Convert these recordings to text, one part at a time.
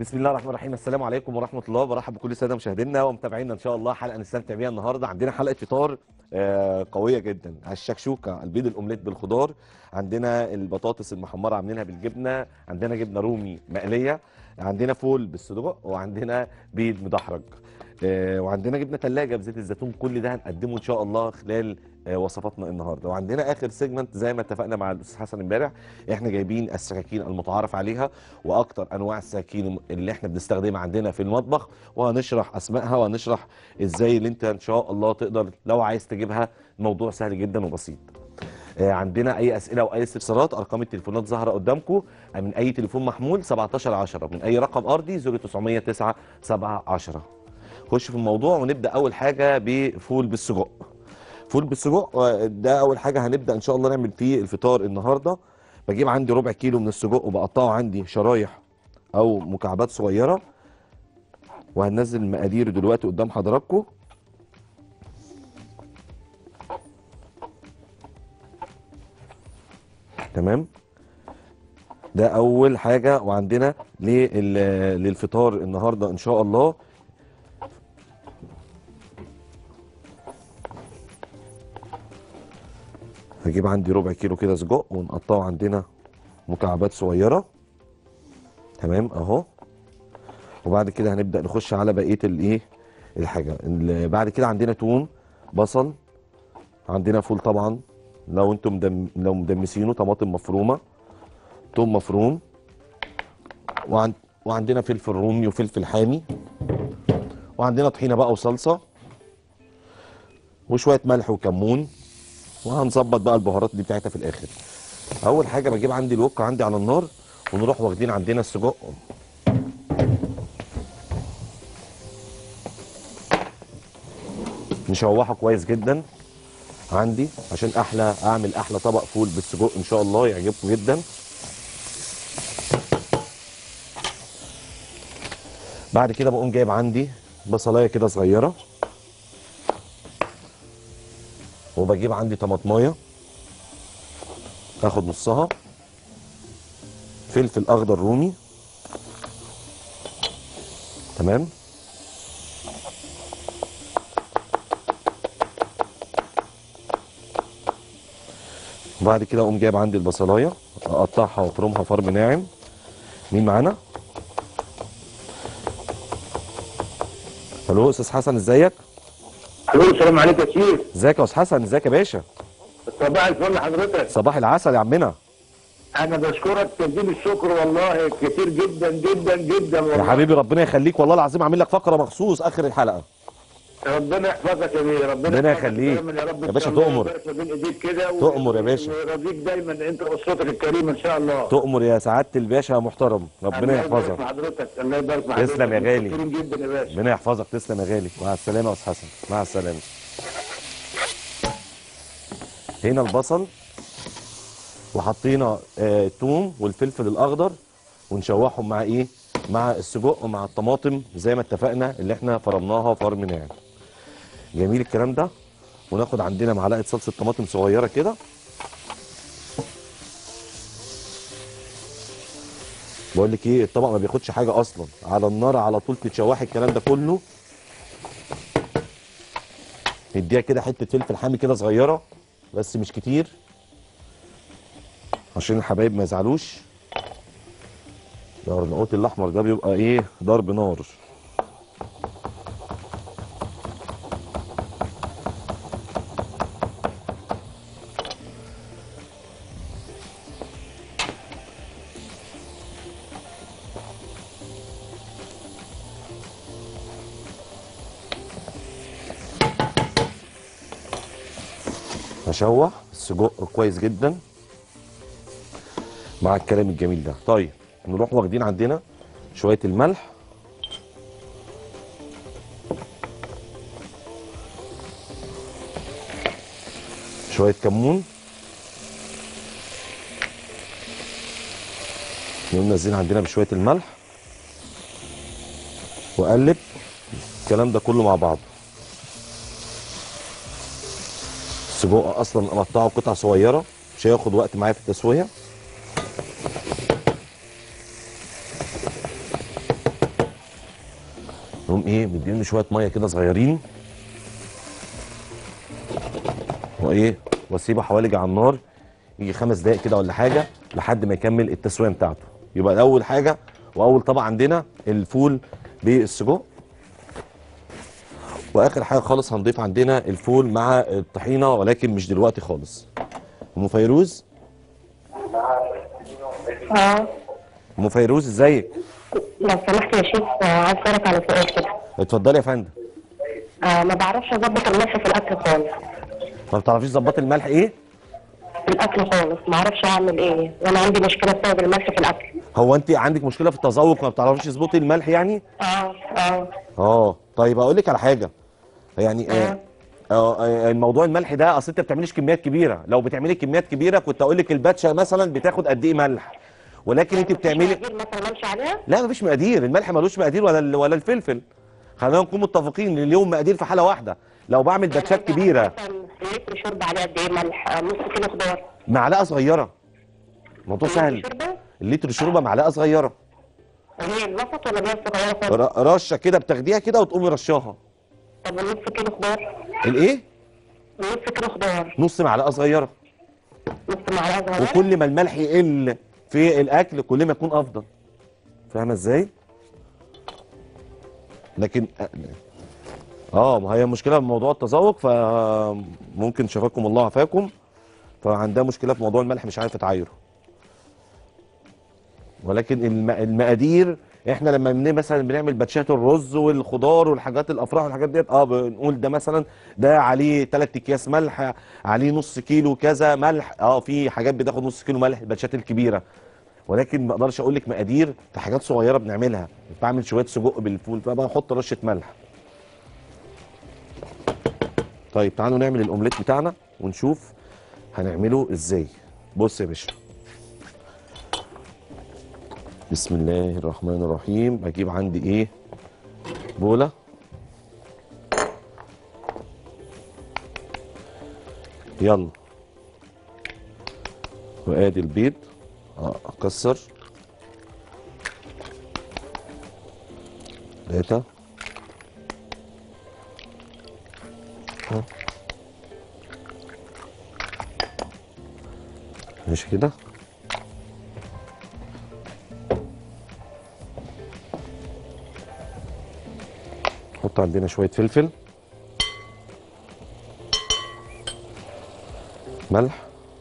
بسم الله الرحمن الرحيم السلام عليكم ورحمه الله برحب بكل الساده مشاهدينا ومتابعينا ان شاء الله حلقه نستمتع بيها النهارده عندنا حلقه فطار آه، قويه جدا على الشكشوكه البيض الاومليت بالخضار عندنا البطاطس المحمره عاملينها بالجبنه عندنا جبنه رومي مقليه عندنا فول بالصدق وعندنا بيض مدحرج آه، وعندنا جبنه ثلاجه بزيت الزيتون كل ده هنقدمه ان شاء الله خلال آه، وصفاتنا النهارده وعندنا اخر سيجمنت زي ما اتفقنا مع الاستاذ حسن امبارح احنا جايبين السكاكين المتعارف عليها واكتر انواع السكاكين اللي احنا بنستخدمها عندنا في المطبخ وهنشرح اسمائها وهنشرح ازاي اللي انت ان شاء الله تقدر لو عايز تجيبها الموضوع سهل جدا وبسيط آه، عندنا اي اسئله او اي استفسارات ارقام التليفونات ظاهره قدامكم من اي تليفون محمول 1710 من اي رقم ارضي 0909 710 خش في الموضوع ونبدا اول حاجه بفول بالسجق فول بالسجق آه، ده اول حاجه هنبدا ان شاء الله نعمل فيه الفطار النهارده بجيب عندي ربع كيلو من السجق وبقطعه عندي شرايح او مكعبات صغيره وهننزل المقادير دلوقتي قدام حضراتكم تمام ده اول حاجه وعندنا لل- للفطار النهارده ان شاء الله هجيب عندي ربع كيلو كده سجق ونقطعه عندنا مكعبات صغيره تمام اهو وبعد كده هنبدا نخش على بقيه الايه الحاجه ال- بعد كده عندنا توم بصل عندنا فول طبعا لو انتم مدم لو مدمسينه طماطم مفرومه توم مفروم وعن وعندنا فلفل رومي وفلفل حامي وعندنا طحينه بقى وصلصه وشويه ملح وكمون وهنظبط بقى البهارات دي بتاعتها في الاخر اول حاجه بجيب عندي الوك عندي على النار ونروح واخدين عندنا السجق نشوحه كويس جدا عندي عشان احلى اعمل احلى طبق فول بالسجق ان شاء الله يعجبكم جدا بعد كده بقوم جايب عندي بصلايه كده صغيره وبجيب عندي طماطمايه اخد نصها فلفل اخضر رومي تمام وبعد كده اقوم جايب عندي البصلايه اقطعها وافرمها فرم ناعم مين معانا الو استاذ حسن ازيك الو السلام عليكم يا سيف ازيك يا استاذ حسن ازيك يا باشا صباح الفل حضرتك صباح العسل يا عمنا انا بشكرك تقديم الشكر والله كتير جدا جدا جدا يا والله حبيبي ربنا يخليك والله العظيم عامل لك فقره مخصوص اخر الحلقه ربنا يحفظك يا بيه ربنا ربنا يحفظك يخليك. دايما يا رب يا باشا إن شاء الله تؤمر. ويبارك ما بين ايديك كده و- تؤمر يا باشا. ويرضيك دايما انت واسرتك الكريمه ان شاء الله تؤمر يا سعاده الباشا يا محترم الله ربنا يبارك يحفظك في حضرتك الله يبارك في تسلم حضرتك. يا غالي. متشكرين جدا يا باشا ربنا يحفظك تسلم يا غالي مع السلامه يا استاذ حسن مع السلامه هنا البصل وحطينا آه، الثوم والفلفل الاخضر ونشوحهم مع ايه مع السجق ومع الطماطم زي ما اتفقنا اللي احنا فرمناها فرم ناعم جميل الكلام ده وناخد عندنا معلقه صلصه طماطم صغيره كده بقول لك ايه الطبق ما بياخدش حاجه اصلا على النار على طول تتشوحي الكلام ده كله نديها كده حته فلفل حامي كده صغيره بس مش كتير عشان الحبايب ما يزعلوش القرنقوط الاحمر ده بيبقى ايه ضرب نار هشوح السجق كويس جدا مع الكلام الجميل ده طيب نروح واخدين عندنا شويه الملح شويه كمون نقوم نازلين عندنا بشويه الملح واقلب الكلام ده كله مع بعضه السجق اصلا اقطعه قطع صغيره مش هياخد وقت معايا في التسويه ايه مديني شويه ميه كده صغيرين وايه واسيبه حوالي على النار يجي خمس دقايق كده ولا حاجه لحد ما يكمل التسويه بتاعته يبقى ده اول حاجه واول طبق عندنا الفول بالسجق واخر حاجه خالص هنضيف عندنا الفول مع الطحينه ولكن مش دلوقتي خالص ام فيروز اه ام فيروز ازيك لو سمحت يا شيخ آه، عايز اسالك على سؤال كده اتفضلي يا فندم آه ما بعرفش اظبط الملح في الاكل خالص ما بتعرفيش تظبطي الملح ايه في الاكل خالص ما اعرفش اعمل ايه وانا عندي مشكله بسبب الملح في الاكل هو انت عندك مشكله في التذوق ما بتعرفيش تظبطي الملح يعني اه اه اه طيب اقول لك على حاجه يعني آه آه آه، الموضوع الملح ده اصل انت ما بتعمليش كميات كبيره لو بتعملي كميات كبيره كنت اقول لك الباتشه مثلا بتاخد قد ايه ملح ولكن انت بتعملي مقادير مثلا امشي عليها لا مفيش مقادير الملح ملوش مقادير ولا ال- ولا الفلفل خلينا نكون متفقين ان اليوم مقادير في حاله واحده لو بعمل باتشات كبيره مثلا لتر شرب عليه قد ايه ملح آه، نص كيلو خضار معلقه صغيره موضوع سهل شوربه اللتر شوربه معلقه صغيره وهي الوسط ولا اللي هي الصغيره خالص ر- رشه كده بتاخديها كده وتقومي رشاها طب والنص كيلو خضار الايه نص كيلو خضار نص معلقه صغيره نص معلقه صغيره وكل ما الملح يقل في الاكل كل ما يكون افضل فاهمه ازاي لكن اه ما هي مشكله في موضوع التذوق فممكن شفاكم الله عافاكم فعندها مشكله في موضوع الملح مش عارفه تعايره ولكن الم- المقادير احنا لما بن مثلا بنعمل باتشات الرز والخضار والحاجات الافراح والحاجات ديت اه بنقول ده مثلا ده عليه 3 اكياس ملح عليه نص كيلو كذا ملح اه في حاجات بتاخد نص كيلو ملح الباتشات الكبيره ولكن ما اقدرش اقول لك مقادير في حاجات صغيره بنعملها بعمل شويه سجق بالفول فبحط رشه ملح طيب تعالوا نعمل الاومليت بتاعنا ونشوف هنعمله ازاي بص يا باشا بسم الله الرحمن الرحيم اجيب عندي ايه بوله يلا وادي البيض اه اكسر ثلاثة آه. ماشي كده نحط عندنا شوية فلفل ملح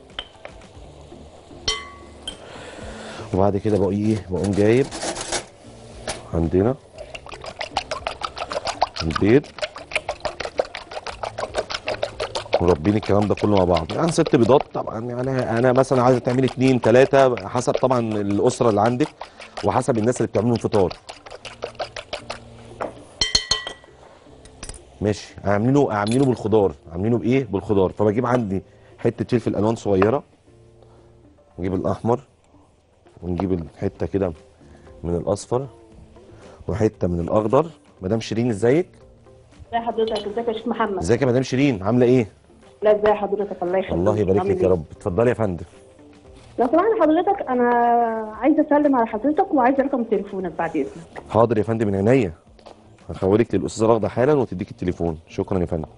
وبعد كده بقى ايه بقوم جايب عندنا البيض مربين الكلام ده كله مع بعض يعني ست بيضات طبعا يعني انا مثلا عايزه تعملي اتنين تلاته حسب طبعا الاسره اللي عندك وحسب الناس اللي بتعملوا الفطار ماشي عاملينه عاملينه بالخضار عاملينه بايه بالخضار فبجيب عندي حته فلفل الوان صغيره نجيب الاحمر ونجيب الحته كده من الاصفر وحته من الاخضر مدام شيرين ازيك ازي حضرتك ازيك يا شيخ محمد ازيك يا مدام شيرين عامله ايه لا ازي حضرتك الله يخليك الله يبارك عامل لك يا إيه؟ رب اتفضلي يا فندم لو سمحت حضرتك انا عايزه اسلم على حضرتك وعايزه رقم تليفونك بعد اذنك حاضر يا فندم من عينيا هحولك للاستاذه رغده حالا وتديك التليفون شكرا يا فندم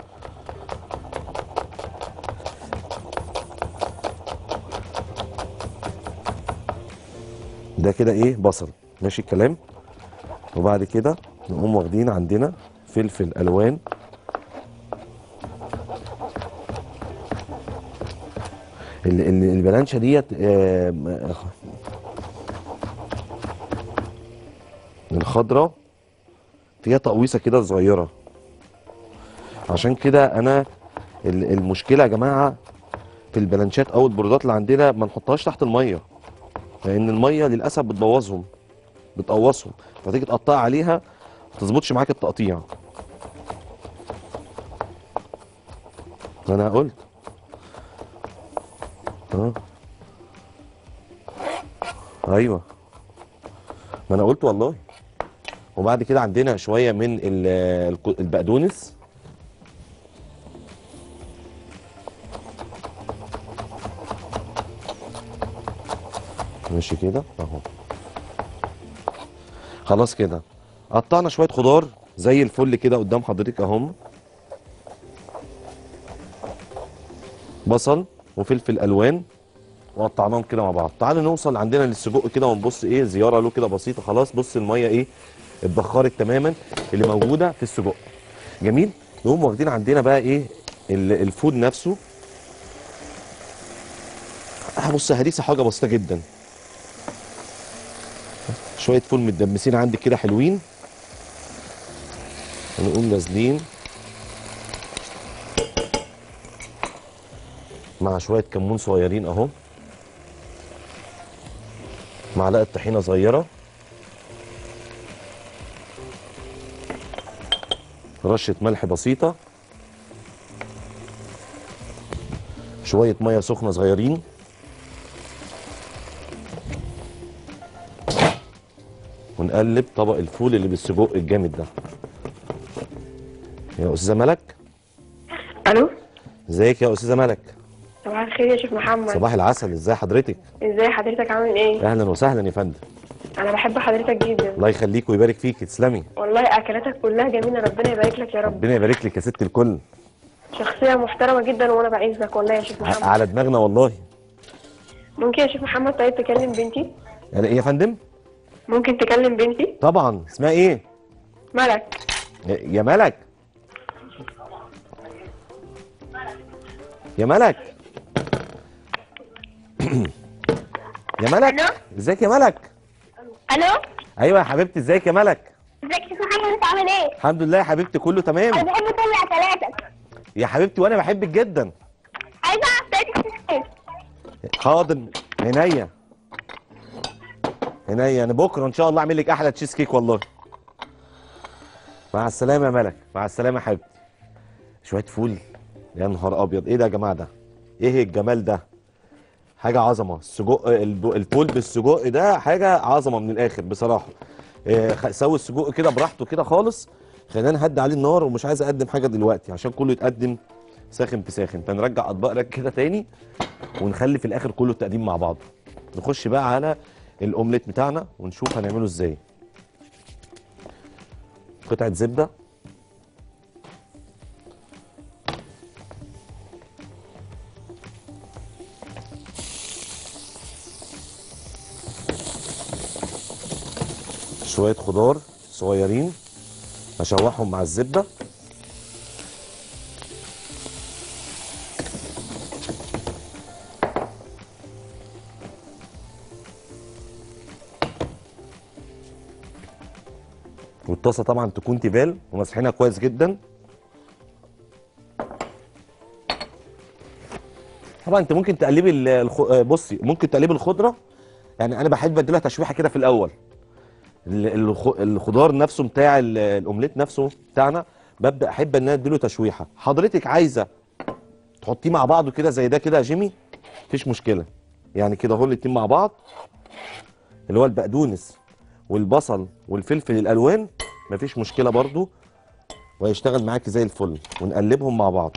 ده كده ايه بصل ماشي الكلام وبعد كده نقوم واخدين عندنا فلفل الوان ال- ال- البلانشه ديت آه، الخضراء فيها تقويصه كده صغيره عشان كده انا ال- المشكله يا جماعه في البلانشات او البرودات اللي عندنا ما نحطهاش تحت الميه لان الميه للاسف بتبوظهم بتقوصهم فتيجي تقطع عليها ما تظبطش معاك التقطيع ما انا قلت اه ايوه ما انا قلت والله وبعد كده عندنا شويه من ال- الك- البقدونس ماشي كده اهو خلاص كده قطعنا شويه خضار زي الفل كده قدام حضرتك اهم بصل وفلفل الوان وقطعناهم كده مع بعض تعالوا نوصل عندنا للسجق كده ونبص ايه زياره له كده بسيطه خلاص بص الميه ايه اتبخرت تماما اللي موجوده في السجق جميل نقوم واخدين عندنا بقى ايه ال- الفود نفسه هبص هريسه حاجه بسيطه جدا شويه فول متدمسين عندك كده حلوين ونقوم نازلين مع شويه كمون صغيرين اهو معلقه طحينه صغيره رشه ملح بسيطه شويه ميه سخنه صغيرين ونقلب طبق الفول اللي بالسجق الجامد ده يا استاذه ملك الو ازيك يا استاذه ملك صباح الخير يا شيخ محمد صباح العسل ازي حضرتك ازاي حضرتك عامل ايه اهلا وسهلا يا فندم انا بحب حضرتك جدا الله يخليك ويبارك فيك تسلمي والله اكلاتك كلها جميله ربنا يبارك لك يا رب ربنا يبارك لك يا ست الكل شخصيه محترمه جدا وانا بعزك والله يا شيخ ع- محمد على دماغنا والله ممكن يا شيخ محمد طيب تكلم بنتي يعني ايه يا فندم ممكن تكلم بنتي طبعا اسمها ايه ملك يا يا ملك يا ملك يا ملك ألو؟ ازيك يا ملك الو ايوه يا حبيبتي ازيك يا ملك ازيك يا شيخ محمد انت عامل ايه؟ الحمد لله يا حبيبتي كله انا تمام بحب كل اكلاتك يا حبيبتي وانا بحبك جدا عايزه اعرف طريقه التسخين حاضر عينيا عينيا انا بكره ان شاء الله اعمل لك احلى تشيز كيك والله مع السلامه يا ملك مع السلامه يا حبيبتي شويه فول يا نهار ابيض ايه ده يا جماعه ده ايه الجمال ده حاجه عظمه السجق الب- الفول بالسجق ده حاجه عظمه من الاخر بصراحه إيه، خ- سوي السجق كده براحته كده خالص خلينا نهدي عليه النار ومش عايز اقدم حاجه دلوقتي عشان كله يتقدم ساخن في ساخن فنرجع اطباقنا كده تاني ونخلي في الاخر كله التقديم مع بعضه نخش بقى على الاومليت بتاعنا ونشوف هنعمله ازاي قطعه زبده شويه خضار صغيرين اشوحهم مع الزبده والطاسه طبعا تكون تيفال ومسحينها كويس جدا طبعا انت ممكن تقلبي ال- الخ... آه، بصي ممكن تقلبي الخضره يعني انا بحب اديلها تشويحه كده في الاول ال- الخ... الخضار نفسه بتاع ال- الاومليت نفسه بتاعنا ببدا احب ان انا اديله تشويحه حضرتك عايزه تحطيه مع بعضه كده زي ده كده يا جيمي مفيش مشكله يعني كده اهو الاتنين مع بعض اللي هو البقدونس والبصل والفلفل الالوان مفيش مشكله برضو وهيشتغل معاكي زي الفل ونقلبهم مع بعض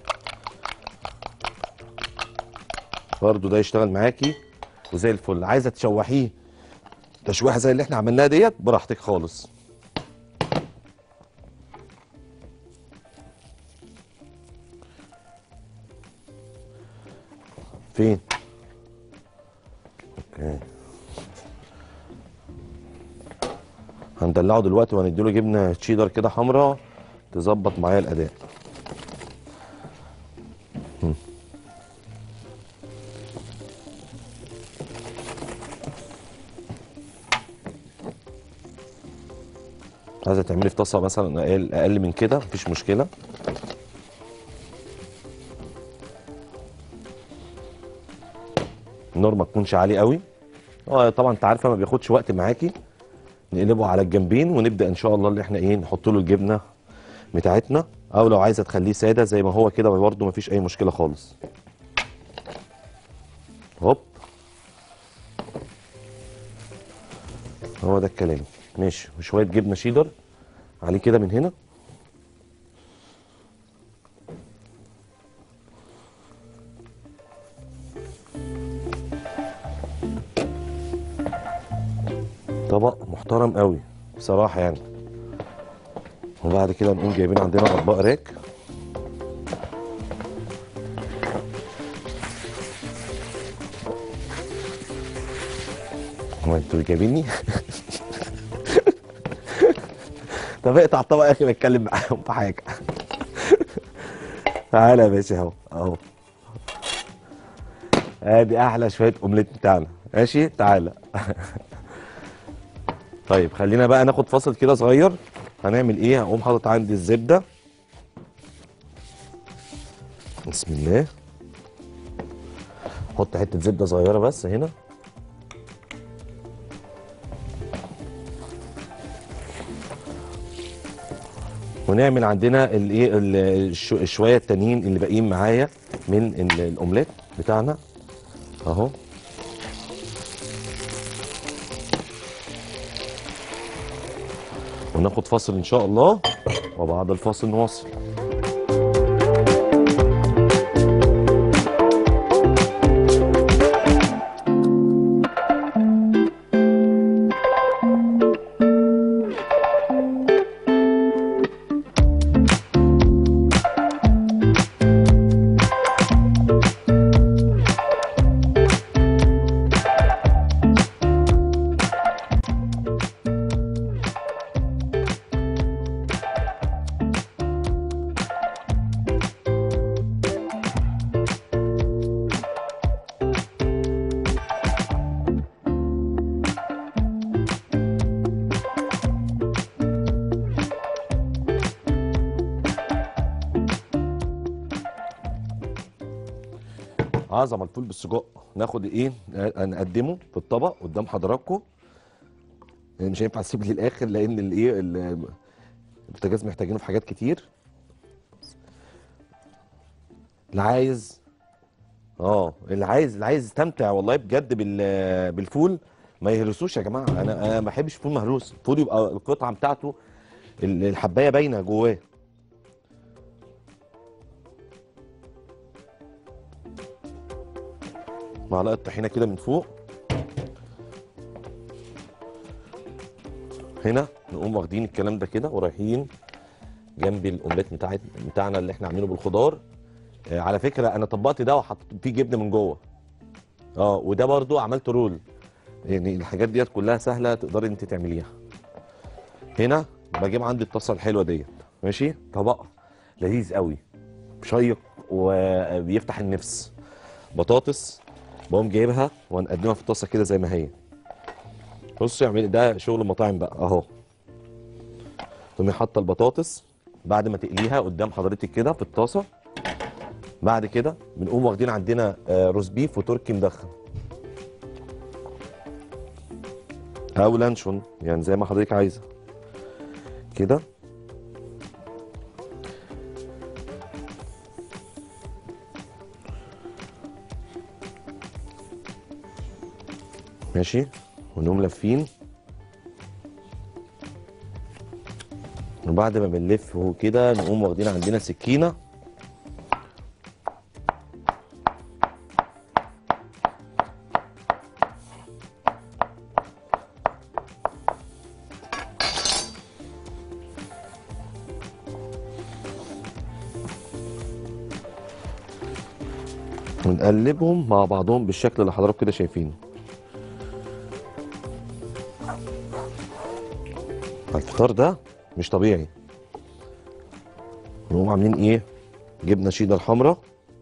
برضو ده يشتغل معاكي وزي الفل عايزه تشوحيه تشويحه زي اللي احنا عملناها ديت براحتك خالص فين اوكي هندلعه دلوقتي وهنديله جبنه تشيدر كده حمراء تظبط معايا الاداء هم. عايزه تعملي في طاسه مثلا اقل اقل من كده مفيش مشكله النار ما تكونش عالي قوي اه طبعا انت عارفه ما بياخدش وقت معاكي نقلبه على الجنبين ونبدا ان شاء الله اللي احنا ايه نحط له الجبنه بتاعتنا او لو عايزه تخليه ساده زي ما هو كده برده مفيش اي مشكله خالص هوب هو ده الكلام ماشي وشويه جبنه شيدر عليه كده من هنا طبق محترم قوي بصراحه يعني وبعد كده نقوم جايبين عندنا اطباق راك هو انتوا جايبيني طب اقطع الطبق يا اخي بتكلم معاهم في حاجه تعالى يا باشا اهو اهو ادي احلى شويه اومليت بتاعنا ماشي تعالى طيب خلينا بقى ناخد فاصل كده صغير هنعمل ايه هقوم حاطط عندي الزبده بسم الله حط حته زبده صغيره بس هنا ونعمل عندنا الايه ال- الش- الشويه التانيين اللي باقيين معايا من ال- الاومليت بتاعنا اهو وناخد فاصل ان شاء الله وبعد الفاصل نواصل عظمه الفول بالسجق ناخد ايه آه، نقدمه في الطبق قدام حضراتكم يعني مش هينفع اسيب للاخر لان الايه ال- البوتاجاز محتاجينه في حاجات كتير اللي عايز اه اللي عايز اللي عايز يستمتع والله بجد بال بالفول ما يهرسوش يا جماعه انا انا ما بحبش فول مهروس الفول يبقى القطعه بتاعته ال- الحبايه باينه جواه معلقه طحينه كده من فوق هنا نقوم واخدين الكلام ده كده ورايحين جنب الاومليت بتاعت بتاعنا اللي احنا عاملينه بالخضار آه على فكره انا طبقت ده وحطيت فيه جبنه من جوه اه وده برضو عملت رول يعني الحاجات ديت كلها سهله تقدري انت تعمليها هنا بجيب عندي الطاسه الحلوه ديت ماشي طبق لذيذ قوي شيق وبيفتح النفس بطاطس بقوم جايبها ونقدمها في الطاسه كده زي ما هي بص اعمل ده شغل المطاعم بقى اهو تقومي حاطه البطاطس بعد ما تقليها قدام حضرتك كده في الطاسه بعد كده بنقوم واخدين عندنا آه، روز بيف وتركي مدخن او لانشون يعني زي ما حضرتك عايزه كده ماشي ونقوم لافين وبعد ما بنلفه كده نقوم واخدين عندنا سكينه ونقلبهم مع بعضهم بالشكل اللي حضراتكم كده شايفينه الفطار ده مش طبيعي نقوم عاملين ايه جبنه شيدر حمراء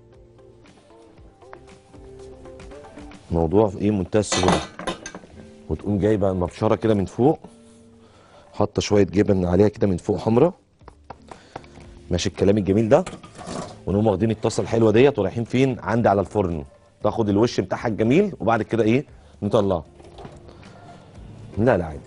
موضوع في ايه منتهى السهوله وتقوم جايبه مبشره كده من فوق حاطه شويه جبن عليها كده من فوق حمراء ماشي الكلام الجميل ده ونقوم واخدين الطاسه الحلوه ديت ورايحين فين عندي على الفرن تاخد الوش بتاعها الجميل وبعد كده ايه نطلعه لا لا عادي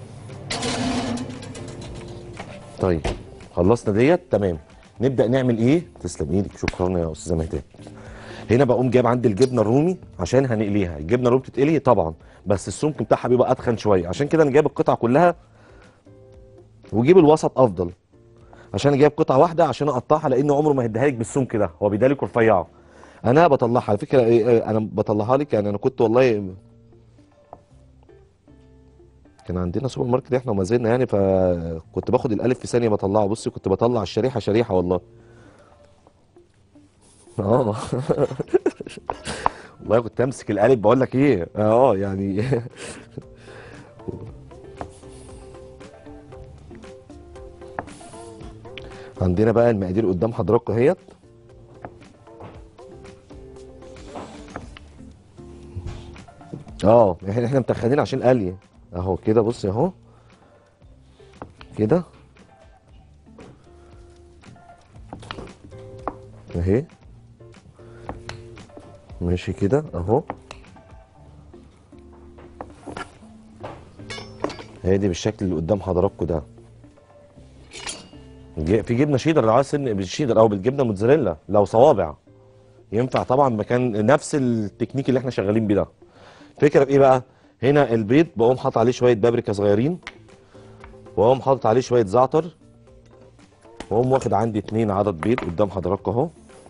طيب خلصنا ديت تمام نبدا نعمل ايه تسلم ايدك شكرا يا استاذه مهتاب هنا بقوم جايب عندي الجبنه الرومي عشان هنقليها الجبنه الرومي بتتقلي طبعا بس السمك بتاعها بيبقى اتخن شويه عشان كده انا جايب القطعه كلها وجيب الوسط افضل عشان جايب قطعه واحده عشان اقطعها لان عمره ما هيديها لك بالسمك ده هو بيديها لك رفيعه انا بطلعها على فكره إيه، إيه، انا بطلعها لك يعني انا كنت والله كان عندنا سوبر ماركت احنا وما زلنا يعني فكنت باخد الالف في ثانيه بطلعه بصي كنت بطلع الشريحه شريحه والله اه والله كنت امسك القالب بقول لك ايه اه يعني عندنا بقى المقادير قدام حضراتكم اهيت اه احنا احنا متخنين عشان قلي اهو كده بصي اهو كده اهي ماشي كده اهو هي دي بالشكل اللي قدام حضراتكم ده ج- في جبنه شيدر لو عايز سن بالشيدر او بالجبنه موتزاريلا لو صوابع ينفع طبعا مكان نفس التكنيك اللي احنا شغالين بيه ده فكره في ايه بقى هنا البيض بقوم حاطط عليه شويه بابريكا صغيرين واقوم حاطط عليه شويه زعتر واقوم واخد عندي اتنين عدد بيض قدام حضراتكم اهو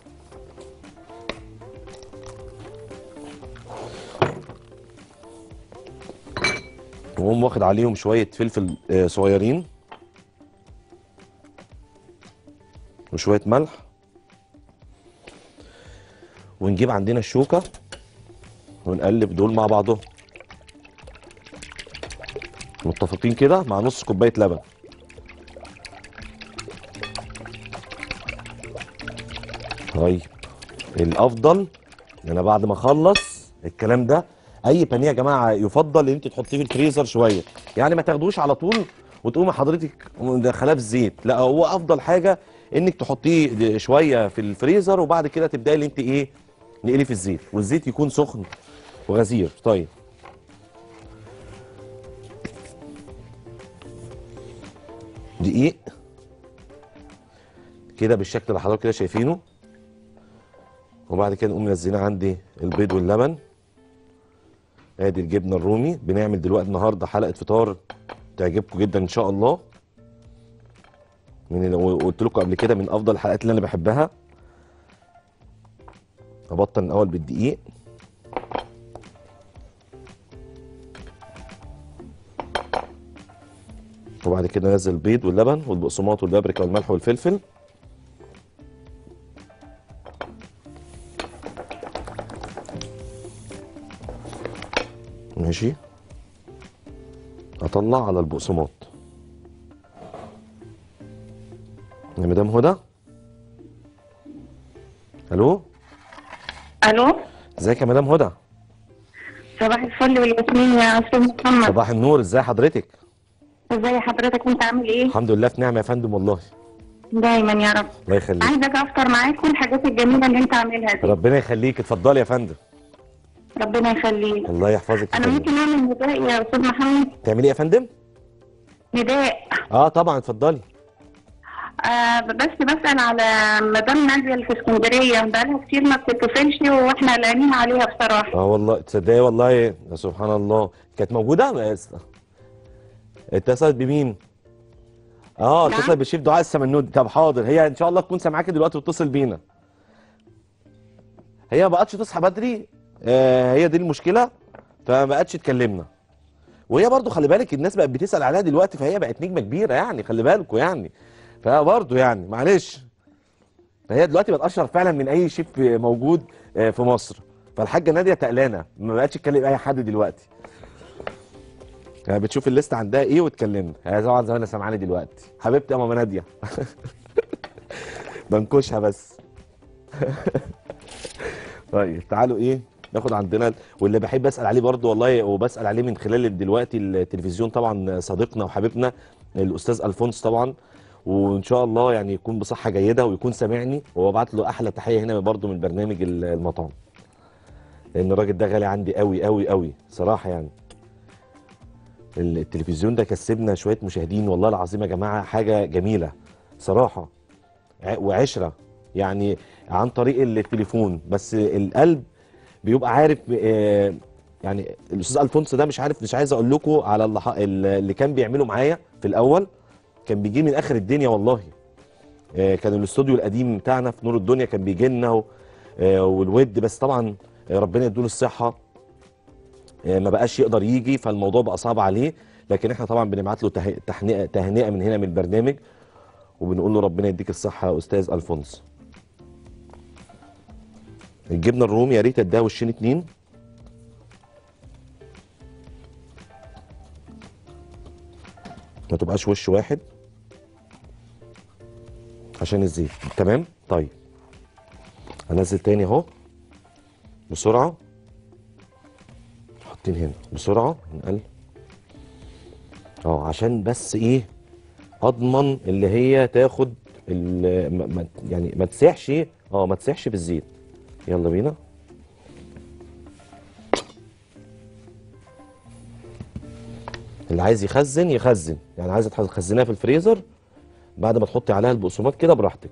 واقوم واخد عليهم شويه فلفل آه، صغيرين وشويه ملح ونجيب عندنا الشوكه ونقلب دول مع بعضهم متفقين كده مع نص كوبايه لبن طيب الافضل ان انا بعد ما اخلص الكلام ده اي بانيه يا جماعه يفضل ان انت تحطيه في الفريزر شويه يعني ما تاخدوش على طول وتقومي حضرتك مدخلاه في الزيت لا هو افضل حاجه انك تحطيه شويه في الفريزر وبعد كده تبداي اللي انت ايه نقليه في الزيت والزيت يكون سخن وغزير طيب دقيق كده بالشكل اللي حضرتك كده شايفينه وبعد كده نقوم منزلين عندي البيض واللبن ادي الجبنه الرومي بنعمل دلوقتي النهارده حلقه فطار تعجبكم جدا ان شاء الله من ال- قلت لكم قبل كده من افضل الحلقات اللي انا بحبها ابطن الاول بالدقيق وبعد كده انزل البيض واللبن والبقسماط والبابريكا والملح والفلفل ماشي اطلع على البقسماط يا مدام هدى الو الو ازيك يا مدام هدى صباح الفل والياسمين يا استاذ محمد صباح النور ازي حضرتك ازي حضرتك وانت عامل ايه الحمد لله في نعمه يا فندم والله دايما يا رب الله يخليك عايزك افطر معاك والحاجات الجميله اللي انت عاملها دي ربنا يخليك اتفضلي يا فندم ربنا يخليك الله يحفظك يا انا فندم ممكن اعمل نداء يا استاذ محمد تعملي ايه يا فندم نداء اه طبعا اتفضلي آه بس بسال على مدام ناديه اللي في اسكندريه بقالها كتير ما بتتصلش واحنا قلقانين عليها بصراحه اه والله تصدقي والله يا سبحان الله كانت موجوده بس- اتصلت بمين اه نعم. اتصلت بالشيف دعاء السمنودي طب حاضر هي ان شاء الله تكون سامعاكي دلوقتي وتتصل بينا هي ما بقتش تصحى بدري آه هي دي المشكله فما بقتش تكلمنا وهي برضو خلي بالك الناس بقت بتسال عليها دلوقتي فهي بقت نجمه كبيره يعني خلي بالكوا يعني فبرضو يعني معلش فهي دلوقتي بقت اشهر فعلا من اي شيف موجود آه، في مصر فالحاجه ناديه تقلانه ما بقتش تكلم اي حد دلوقتي يعني بتشوف الليست عندها ايه وتكلمنا هي طبعا زمانها سامعاني دلوقتي حبيبتي يا ماما ناديه بنكشها بس طيب تعالوا ايه ناخد عندنا واللي بحب اسال عليه برضو والله وبسال عليه من خلال دلوقتي التلفزيون طبعا صديقنا وحبيبنا الاستاذ الفونس طبعا وان شاء الله يعني يكون بصحه جيده ويكون سامعني وابعت له احلى تحيه هنا برضو من برنامج ال- المطعم لان الراجل ده غالي عندي قوي قوي قوي صراحه يعني التلفزيون ده كسبنا شويه مشاهدين والله العظيم يا جماعه حاجه جميله صراحه ع- وعشره يعني عن طريق التليفون بس القلب بيبقى عارف آه، يعني الاستاذ الفونس ده مش عارف مش عايز اقول لكم على اللي, ح- اللي كان بيعمله معايا في الاول كان بيجي من اخر الدنيا والله آه، كان الاستوديو القديم بتاعنا في نور الدنيا كان بيجي لنا و- آه، والود بس طبعا آه، ربنا يديله الصحه آه، ما بقاش يقدر يجي فالموضوع بقى صعب عليه لكن احنا طبعا بنبعت له تهي- تهنئه تهنئه من هنا من البرنامج وبنقول له ربنا يديك الصحه يا استاذ الفونس الجبنه الرومي يا ريت اديها وشين اتنين ما تبقاش وش واحد عشان الزيت تمام طيب هنزل تاني اهو بسرعه حاطين هنا بسرعه نقل اه عشان بس ايه اضمن اللي هي تاخد ال- ما- ما- يعني ما تسيحش اه ما تسيحش بالزيت يلا بينا اللي عايز يخزن يخزن يعني عايزه تخزنها في الفريزر بعد ما تحطي عليها البقسماط كده براحتك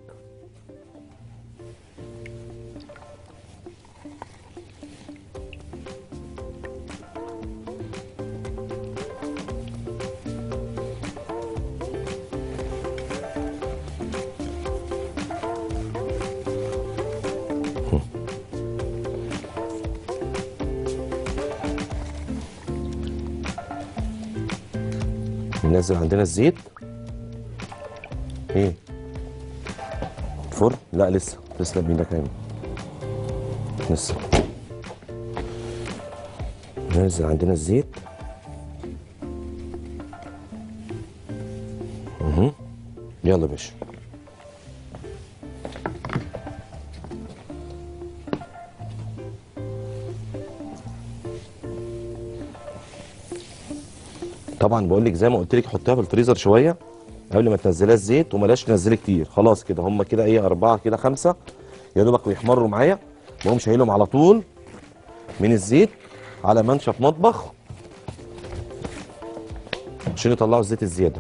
ننزل عندنا الزيت ايه فرن لا لسه لسه بينا كامل لسه ننزل عندنا الزيت اهو يلا يا باشا طبعا بقول لك زي ما قلت لك حطيها في الفريزر شويه قبل ما تنزليها الزيت وبلاش تنزلي كتير خلاص كده هم كده ايه اربعه كده خمسه يا دوبك بيحمروا معايا بقوم شايلهم على طول من الزيت على منشف مطبخ عشان يطلعوا الزيت الزياده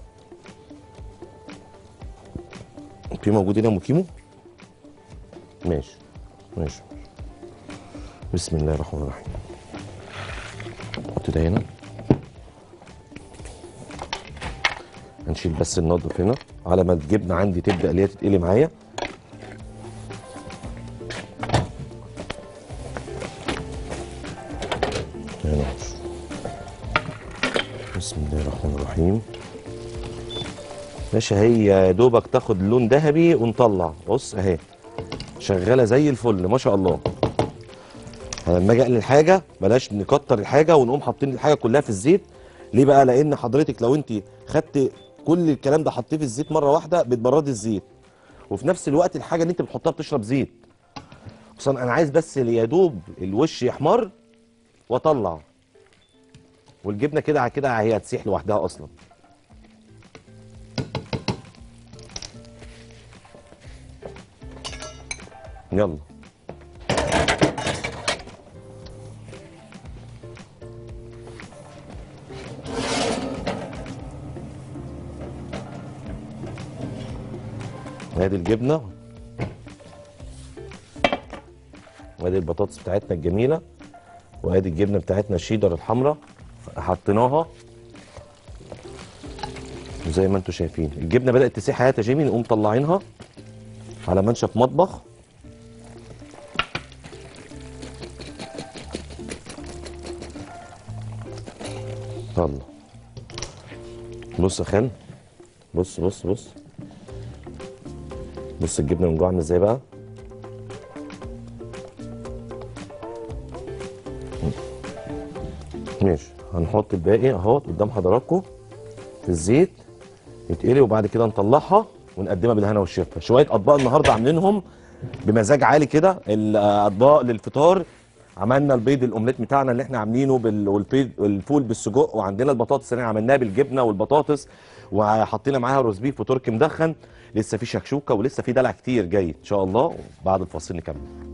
في موجود هنا ام كيمو ماشي ماشي بسم الله الرحمن الرحيم حط ده هنا هنشيل بس النضف هنا على ما الجبنه عندي تبدا اللي هي تتقلي معايا هنا بسم الله الرحمن الرحيم ماشي هي يا دوبك تاخد لون ذهبي ونطلع بص اهي شغاله زي الفل ما شاء الله أنا لما اجي اقلي الحاجه بلاش نكتر الحاجه ونقوم حاطين الحاجه كلها في الزيت ليه بقى لان حضرتك لو انت خدت كل الكلام ده حطيه في الزيت مره واحده بتبردي الزيت وفي نفس الوقت الحاجه اللي انت بتحطها بتشرب زيت اصلا انا عايز بس اللي يا دوب الوش يحمر واطلع والجبنه كده كده هي هتسيح لوحدها اصلا يلا ادي الجبنه وادي البطاطس بتاعتنا الجميله وادي الجبنه بتاعتنا الشيدر الحمراء حطيناها زي ما انتم شايفين الجبنه بدات تسيح يا جيمي نقوم طلعينها على منشف مطبخ يلا بص يا خان بص بص بص بص الجبنه من جوه عامله ازاي بقى ماشي هنحط الباقي اهو قدام حضراتكم في الزيت يتقلي وبعد كده نطلعها ونقدمها بالهنا والشفا شويه اطباق النهارده عاملينهم بمزاج عالي كده الاطباق للفطار عملنا البيض الاومليت بتاعنا اللي احنا عاملينه بال... والبيض الفول بالسجق وعندنا البطاطس اللي عملناها بالجبنه والبطاطس وحطينا معاها روز بيف وتركي مدخن لسه في شكشوكه ولسه في دلع كتير جاي ان شاء الله بعد الفاصل نكمل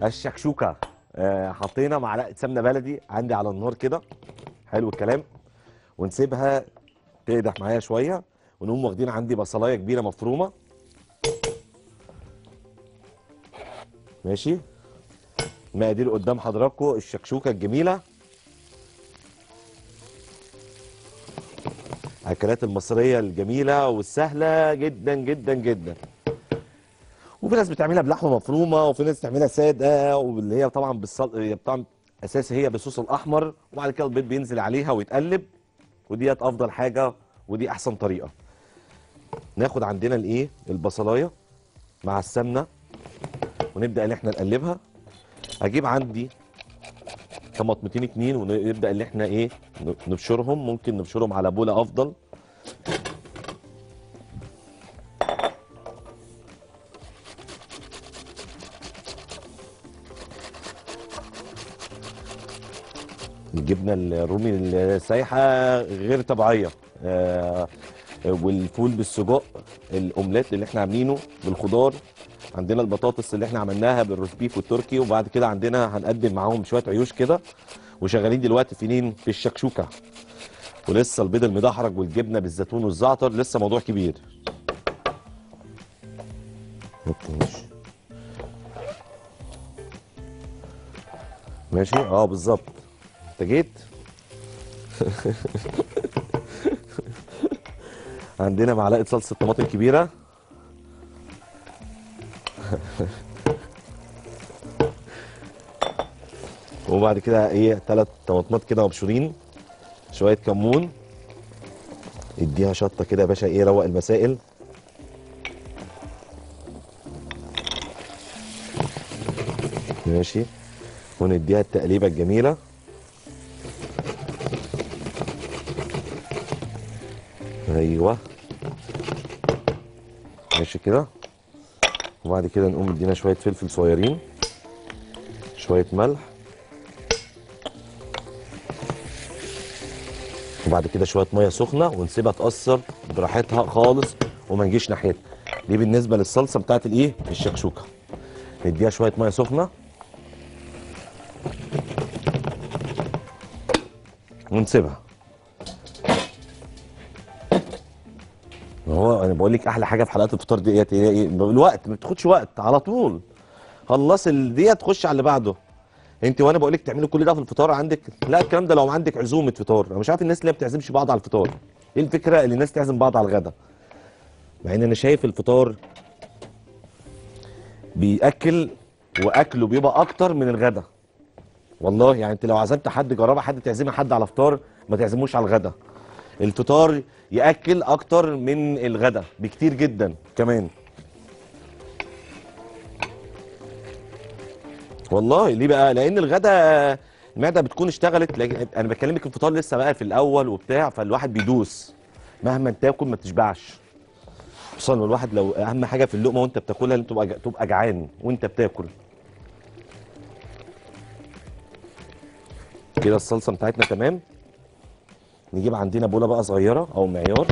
الشكشوكه آه حطينا معلقه سمنه بلدي عندي على النار كده حلو الكلام ونسيبها تقدح معايا شويه ونقوم واخدين عندي بصلايه كبيره مفرومه ماشي مقادير قدام حضراتكم الشكشوكه الجميله الاكلات المصريه الجميله والسهله جدا جدا جدا وفي ناس بتعملها بلحمه مفرومه وفي ناس بتعملها ساده واللي هي طبعا بالصل هي طبعا اساسي هي بالصوص الاحمر وبعد كده البيض بينزل عليها ويتقلب وديت افضل حاجه ودي احسن طريقه ناخد عندنا الايه البصلايه مع السمنه ونبدا ان احنا نقلبها اجيب عندي طماطمتين اتنين ونبدا ان احنا ايه نبشرهم ممكن نبشرهم على بوله افضل الجبنه الرومي السايحه غير طبيعيه آه والفول بالسجق الاومليت اللي احنا عاملينه بالخضار عندنا البطاطس اللي احنا عملناها بالروز بيف والتركي وبعد كده عندنا هنقدم معاهم شويه عيوش كده وشغالين دلوقتي فينين في الشكشوكه ولسه البيض المدحرج والجبنه بالزيتون والزعتر لسه موضوع كبير ماشي ماشي اه بالظبط انت جيت عندنا معلقه صلصه طماطم كبيره وبعد كده ايه ثلاث طماطمات كده مبشورين شويه كمون اديها شطه كده يا باشا ايه روق المسائل ماشي ونديها التقليبه الجميله ايوه ماشي كده وبعد كده نقوم ندينا شويه فلفل صغيرين شويه ملح وبعد كده شويه ميه سخنه ونسيبها تاثر براحتها خالص وما نجيش ناحيتها دي بالنسبه للصلصه بتاعت الايه الشكشوكه نديها شويه ميه سخنه ونسيبها ما هو انا بقول لك احلى حاجه في حلقات الفطار ديت هي ايه الوقت ما بتاخدش وقت على طول خلص ال- ديت خش على اللي بعده انت وانا بقول لك تعملي كل ده في الفطار عندك لا الكلام ده لو عندك عزومه فطار انا مش عارف الناس اللي ما بتعزمش بعض على الفطار ايه الفكره اللي الناس تعزم بعض على الغدا مع ان انا شايف الفطار بياكل واكله بيبقى اكتر من الغدا والله يعني انت لو عزمت حد جربها حد تعزمي حد على فطار ما تعزموش على الغدا الفطار ياكل اكتر من الغدا بكتير جدا كمان والله ليه بقى لان الغدا المعده بتكون اشتغلت لكن انا بكلمك الفطار لسه بقى في الاول وبتاع فالواحد بيدوس مهما تاكل ما تشبعش خصوصا الواحد لو اهم حاجه في اللقمه وانت بتاكلها ان تبقى تبقى جعان وانت بتاكل كده الصلصه بتاعتنا تمام نجيب عندنا بوله بقى صغيره او معيار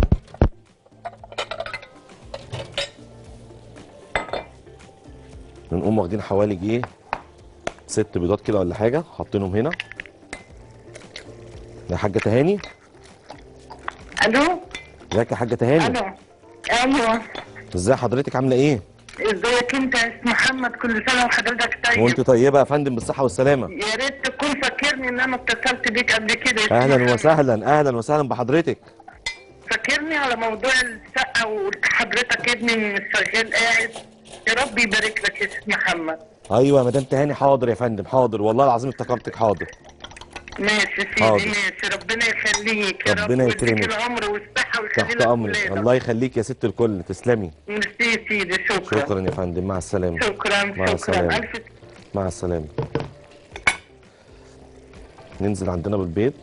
نقوم واخدين حوالي ايه ست بيضات كده ولا حاجه حاطينهم هنا يا حاجه تهاني الو ازيك يا حاجه تهاني الو ايوه ازاي حضرتك عامله ايه ازيك انت يا اسم محمد كل سنه وحضرتك طيب وانت طيبه يا فندم بالصحه والسلامه يا ريت تكون فاكرني ان انا اتصلت بيك قبل كده يا اسم اهلا محمد. وسهلا اهلا وسهلا بحضرتك فاكرني على موضوع الشقه وحضرتك ابني شغال قاعد يا رب يبارك لك يا اسم محمد ايوه يا مدام تهاني حاضر يا فندم حاضر والله العظيم افتكرتك حاضر ماشي حاضر. سيدي ماشي ربنا يخليك يا رب ربنا ويديك يكرمك. العمر والصحه ويخلي تحت لك امرك ولادك. الله يخليك يا ست الكل تسلمي ميرسي يا سيدي شكرا شكرا يا فندم مع السلامه شكرا مع شكرا السلامة. الف مع السلامه ننزل عندنا بالبيض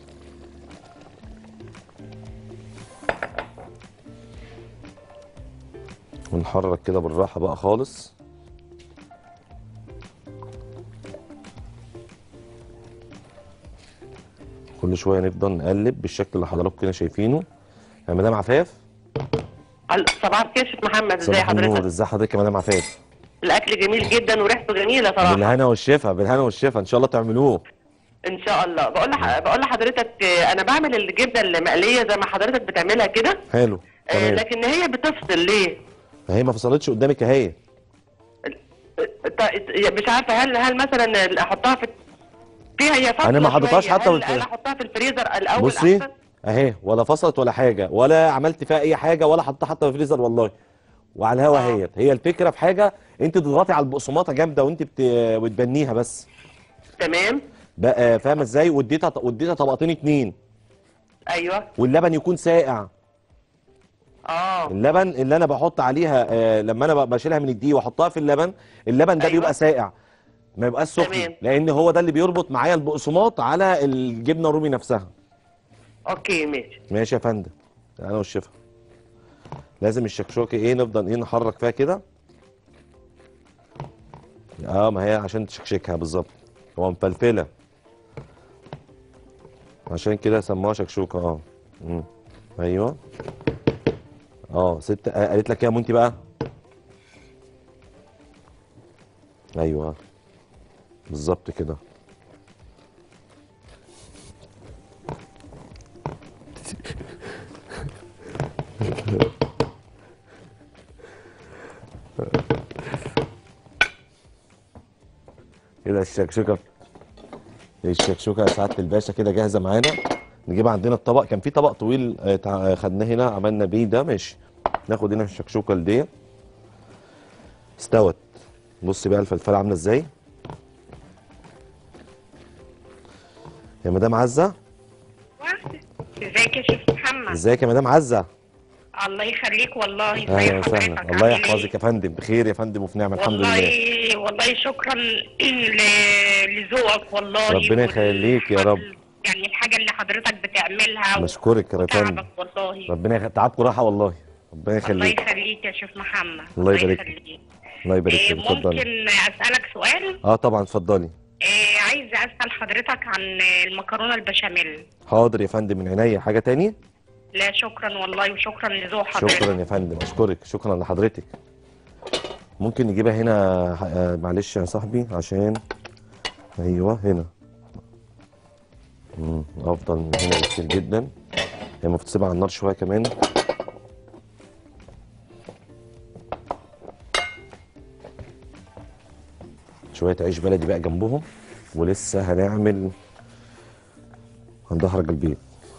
ونحرك كده بالراحه بقى خالص كل شويه نفضل نقلب بالشكل اللي حضراتكم كده شايفينه يا مدام عفاف صباح الخير شيخ محمد ازي صباح النور حضرتك ازي حضرتك يا مدام عفاف الاكل جميل جدا وريحته جميله صراحه بالهنا والشفا بالهنا والشفا ان شاء الله تعملوه ان شاء الله بقول لح... بقول لحضرتك آه، انا بعمل الجبنه المقليه زي ما حضرتك بتعملها كده حلو آه، تمام لكن هي بتفصل ليه هي ما فصلتش قدامك اهي آه، ط- مش عارفه هل هل مثلا احطها في فيها هي فاصله أنا ما حطيتهاش شوية. حتى هل بالف- هل احطها في الفريزر الاول بصي احسن اهي ولا فصلت ولا حاجه ولا عملت فيها اي حاجه ولا حطيتها حتى في الفريزر والله وعلى الهوا آه. اهيت هي الفكره في حاجه انت تضغطي على البقسماطه جامده وانت بت... بتبنيها بس تمام بقى فاهمه ازاي واديتها واديتها طبقتين اتنين ايوه واللبن يكون ساقع اه اللبن اللي انا بحط عليها آه لما انا ب- بشيلها من الدقيق واحطها في اللبن اللبن ده أيوة. بيبقى ساقع ما يبقاش سخن تمام. لان هو ده اللي بيربط معايا البقسماط على الجبنه الرومي نفسها اوكي ماشي ماشي يا فندم انا والشفا لازم الشكشوكه ايه نفضل ايه نحرك فيها كده اه ما هي عشان تشكشكها بالظبط هو مفلفله عشان كده سموها شكشوكه اه مم. ايوه اه ست آه قالت لك ايه يا مونتي بقى ايوه بالظبط كده كده الشكشوكه الشكشوكه يا سعاده الباشا كده جاهزه معانا نجيب عندنا الطبق كان في طبق طويل آه، تع- خدناه هنا عملنا بيه ده ماشي ناخد هنا الشكشوكه دي استوت بص بقى الفلفله عامله ازاي يا مدام عزه ازيك يا شيخ محمد ازيك يا مدام عزه الله يخليك والله ازي اهلا وسهلا حضرتك الله عامل يحفظك إيه؟ يا فندم بخير يا فندم وفي نعمه الحمد لله والله والله شكرا ل- لذوقك والله ربنا وال- يخليك يا رب. يعني الحاجه اللي حضرتك بتعملها و- بشكرك يا فندم وتعبك والله ربنا يخ... تعبكم راحه والله ربنا الله يخليك يخليك يا شيخ محمد الله يبارك يخليك الله يبارك إيه، فيك اتفضلي ممكن اسالك سؤال اه طبعا اتفضلي إيه، عايزه اسال حضرتك عن المكرونه البشاميل حاضر يا فندم من عينيا حاجه تاني لا شكرا والله وشكرا لذوق حضرتك شكرا يا فندم اشكرك شكرا لحضرتك ممكن نجيبها هنا آه، معلش يا صاحبي عشان ايوه هنا مم، افضل من هنا بكتير جدا هي المفروض تسيبها على النار شويه كمان شويه عيش بلدي بقى جنبهم ولسه هنعمل هندحرج البيض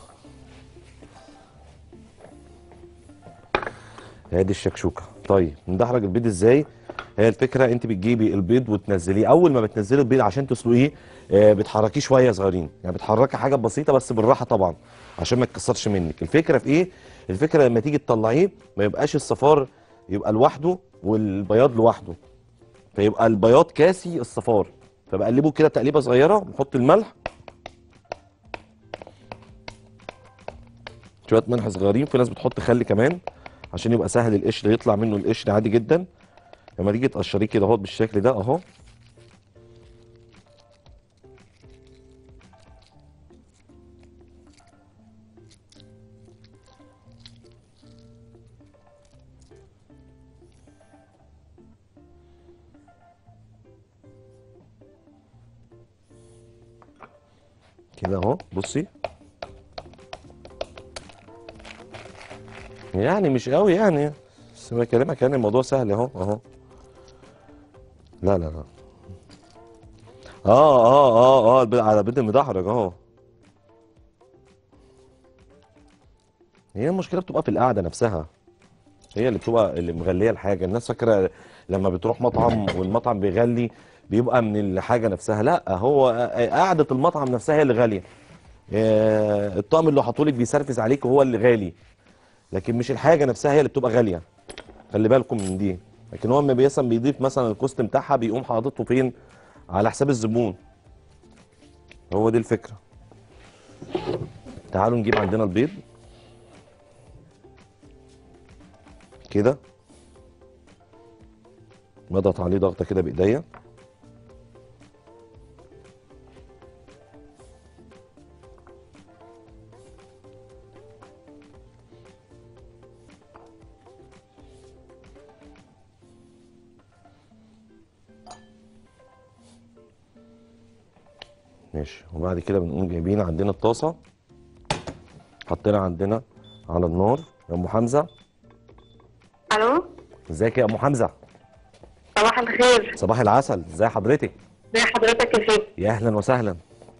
ادي الشكشوكه طيب ندحرج البيض ازاي هي الفكره انت بتجيبي البيض وتنزليه اول ما بتنزلي البيض عشان تسلقيه آه، بتحركيه شويه صغيرين يعني بتحركي حاجه بسيطه بس بالراحه طبعا عشان ما يتكسرش منك الفكره في ايه الفكره لما تيجي تطلعيه ما يبقاش الصفار يبقى لوحده والبياض لوحده فيبقى البياض كاسي الصفار فبقلبه كده تقليبه صغيره نحط الملح شويه ملح صغيرين في ناس بتحط خل كمان عشان يبقى سهل القشر يطلع منه القشر عادي جدا لما تيجي تقشريه كده اهو بالشكل ده اهو كده اهو بصي يعني مش قوي يعني بس بكلمك يعني الموضوع سهل اهو اهو لا لا لا اه اه اه اه البيض- على بيض المدحرج اهو هي المشكله بتبقى في القعده نفسها هي اللي بتبقى اللي مغليه الحاجه الناس فاكره لما بتروح مطعم والمطعم بيغلي بيبقى من الحاجه نفسها لا هو قعده المطعم نفسها هي اللي غاليه آه، الطقم اللي حاطولك بيسرفس عليك هو اللي غالي لكن مش الحاجه نفسها هي اللي بتبقى غاليه خلي بالكم من دي لكن هو لما بيسم بيضيف مثلا الكوست بتاعها بيقوم حاططه فين على حساب الزبون هو دي الفكره تعالوا نجيب عندنا البيض كده بضغط عليه ضغطه كده بايديا ماشي وبعد كده بنقوم جايبين عندنا الطاسه حطينا عندنا على النار يا ام حمزه الو ازيك يا ام حمزه صباح الخير صباح العسل ازي حضرتك ازي حضرتك يا شيخ يا اهلا وسهلا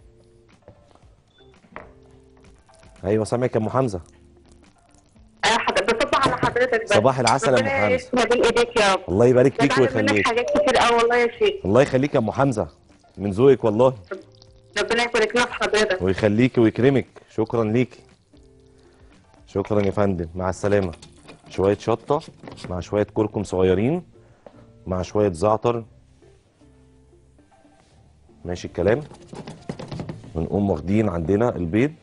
ايوه سامعك يا ام حمزه بتصبح على حضرتك بس صباح العسل يا ام ربنا حمزه يسمع بين ايديك يا رب الله يبارك ده فيك اتعلم منك ويخليك حاجات كتير قوي والله يا شيخ الله يخليك يا ام حمزه من ذوقك والله ربنا يبارك لنا في حضرتك ويخليكي ويكرمك شكرا ليكي شكرا يا فندم مع السلامه شويه شطه مع شويه كركم صغيرين مع شويه زعتر ماشي الكلام ونقوم واخدين عندنا البيض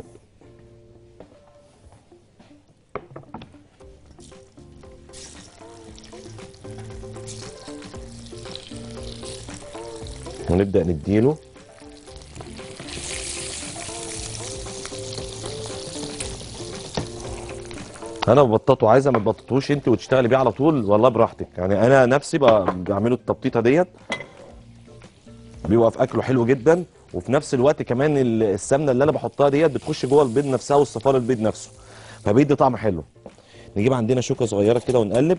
ونبدأ نديله انا ببططه عايزه ما تبططوش انت وتشتغلي بيه على طول والله براحتك يعني انا نفسي ب- بعمله التبطيطه ديت بيبقى في اكله حلو جدا وفي نفس الوقت كمان ال- السمنه اللي انا بحطها ديت بتخش جوه البيض نفسها والصفار البيض نفسه فبيدي طعم حلو نجيب عندنا شوكه صغيره كده ونقلب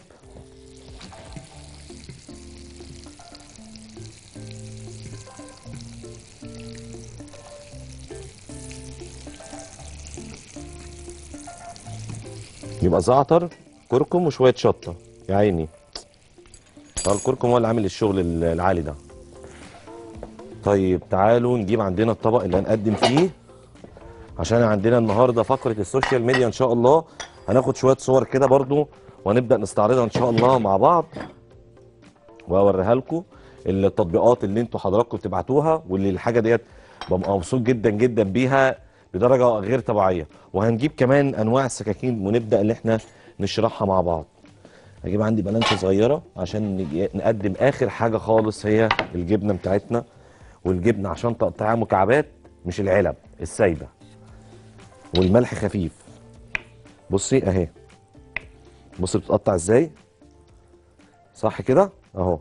يبقى زعتر كركم وشويه شطه يا عيني اه الكركم هو اللي عامل الشغل ال- العالي ده طيب تعالوا نجيب عندنا الطبق اللي هنقدم فيه عشان عندنا النهارده فقره السوشيال ميديا ان شاء الله هناخد شويه صور كده برضو وهنبدا نستعرضها ان شاء الله مع بعض واوريها لكم التطبيقات اللي انتوا حضراتكم بتبعتوها واللي الحاجه ديت ببقى مبسوط جدا جدا بيها بدرجه غير طبيعيه وهنجيب كمان انواع السكاكين ونبدا ان احنا نشرحها مع بعض هجيب عندي بلانشة صغيرة عشان نجي- نقدم آخر حاجة خالص هي الجبنة بتاعتنا والجبنة عشان تقطعها مكعبات مش العلب السايبة والملح خفيف بصي اهي بصي بتتقطع ازاي صح كده اهو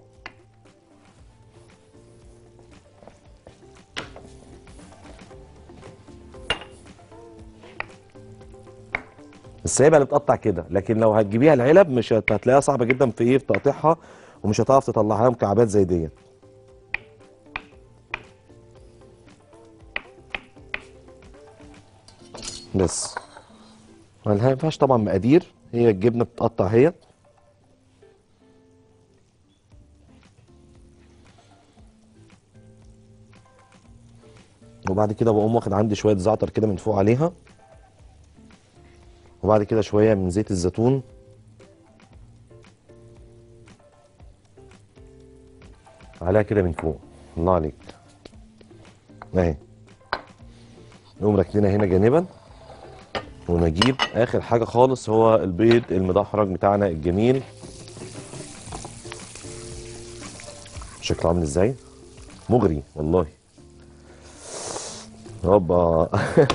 السايبه اللي بتقطع كده لكن لو هتجيبيها العلب مش هت- هتلاقيها صعبه جدا في ايه في تقطيعها ومش هتعرف تطلعها مكعبات زي ديت بس ما ينفعش طبعا مقادير هي الجبنه بتتقطع هي وبعد كده بقوم واخد عندي شويه زعتر كده من فوق عليها وبعد كده شويه من زيت الزيتون عليها كده من فوق الله عليك اهي نقوم راكنينها هنا جانبا ونجيب اخر حاجه خالص هو البيض المدحرج بتاعنا الجميل شكله عامل ازاي مغري والله هوبا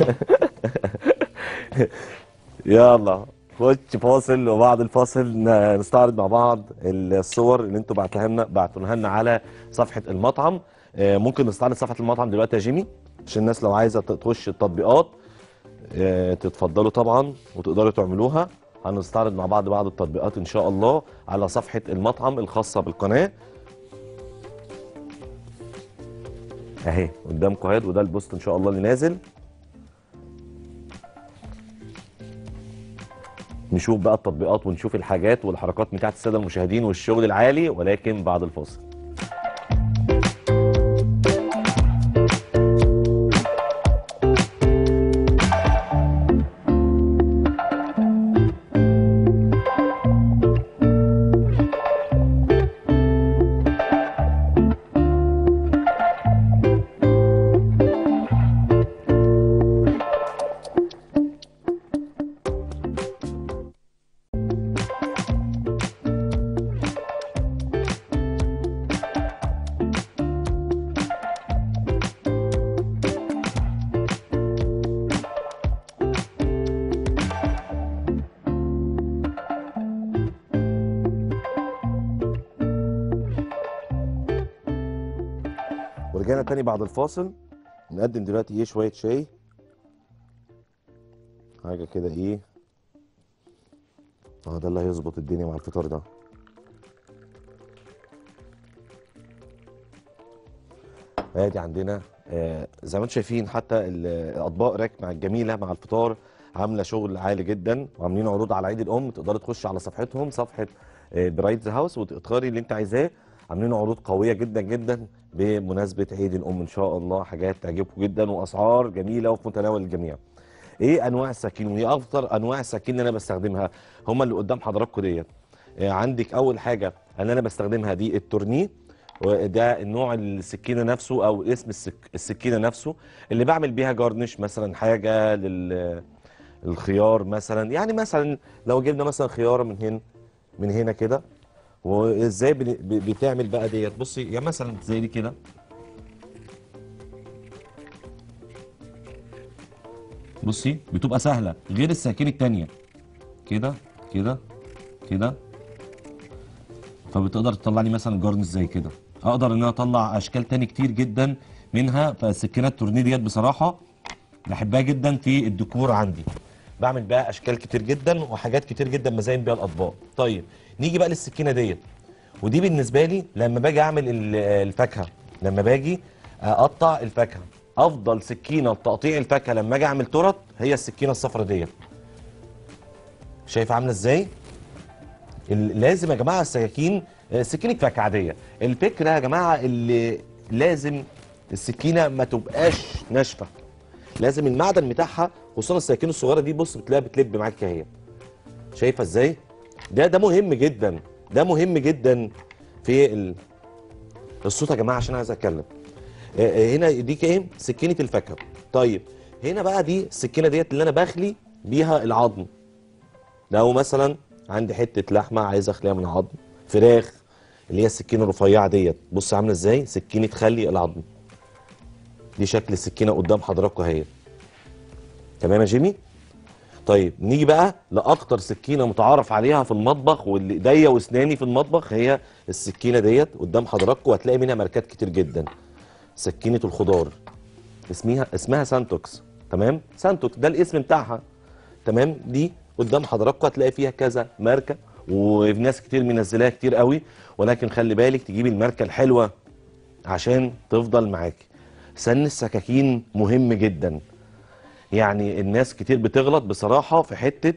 يلا خش فاصل وبعد الفاصل ن- نستعرض مع بعض الصور اللي انتوا بعتوها لنا بعتوها لنا على صفحه المطعم آه، ممكن نستعرض صفحه المطعم دلوقتي يا جيمي عشان الناس لو عايزه ت- تخش التطبيقات آه، تتفضلوا طبعا وتقدروا تعملوها هنستعرض مع بعض بعض التطبيقات ان شاء الله على صفحه المطعم الخاصه بالقناه اهي قدامكم اهي وده البوست ان شاء الله اللي نازل نشوف بقى التطبيقات ونشوف الحاجات والحركات بتاعت الساده المشاهدين والشغل العالي ولكن بعد الفاصل ورجعنا تاني بعد الفاصل نقدم دلوقتي ايه شويه شاي حاجه كده ايه اه ده اللي هيظبط الدنيا مع الفطار ده ادي عندنا آه زي ما انتم شايفين حتى ال- الاطباق راكمه الجميله مع الفطار عامله شغل عالي جدا وعاملين عروض على عيد الام تقدري تخش على صفحتهم صفحه برايت هاوس وتختاري اللي انت عايزاه عاملين عروض قويه جدا جدا بمناسبه عيد الام ان شاء الله حاجات تعجبكم جدا واسعار جميله وفي متناول الجميع ايه انواع السكين وايه اكتر انواع السكين اللي انا بستخدمها هم اللي قدام حضراتكم ديت آه، عندك اول حاجه اللي انا بستخدمها دي التورنيه وده النوع السكينه نفسه او اسم السك... السكينه نفسه اللي بعمل بيها جارنش مثلا حاجه لل الخيار مثلا يعني مثلا لو جبنا مثلا خياره من هنا من هنا كده وازاي بن- ب- بتعمل بقى ديت بصي يعني مثلا زي دي كده بصي بتبقى سهله غير السكين التانيه كده كده كده فبتقدر تطلع لي مثلا جارنش زي كده اقدر ان انا اطلع اشكال تاني كتير جدا منها فالسكينات التورنيه ديت بصراحه بحبها جدا في الديكور عندي بعمل بقى اشكال كتير جدا وحاجات كتير جدا بزين بيها الاطباق طيب نيجي بقى للسكينه ديت ودي بالنسبه لي لما باجي اعمل ال- الفاكهه لما باجي اقطع الفاكهه افضل سكينه لتقطيع الفاكهه لما اجي اعمل تورت هي السكينه الصفرا ديت شايف عامله ازاي ال- لازم يا جماعه السكاكين آه، سكينه فاكهه عاديه الفكره يا جماعه اللي لازم السكينه ما تبقاش ناشفه لازم المعدن بتاعها خصوصا السكاكين الصغيره دي بص بتلاقيها بتلب معاك اهي شايفه ازاي ده ده مهم جدا ده مهم جدا في ال... الصوت يا جماعه عشان عايز اتكلم آه، آه، هنا دي ايه سكينه الفاكهه طيب هنا بقى دي السكينه ديت اللي انا بخلي بيها العظم لو مثلا عندي حته لحمه عايز اخليها من عظم فراخ اللي هي السكينه الرفيعه ديت بص عامله ازاي سكينه خلي العظم دي شكل السكينه قدام حضراتكم اهي تمام يا جيمي طيب نيجي بقى لاكتر سكينه متعارف عليها في المطبخ واللي ايديا واسناني في المطبخ هي السكينه ديت قدام حضراتكم وهتلاقي منها ماركات كتير جدا سكينه الخضار اسمها اسمها سانتوكس تمام سانتوكس ده الاسم بتاعها تمام دي قدام حضراتكم هتلاقي فيها كذا ماركه وفي ناس كتير منزلاها كتير قوي ولكن خلي بالك تجيبي الماركه الحلوه عشان تفضل معاكي سن السكاكين مهم جدا يعني الناس كتير بتغلط بصراحه في حته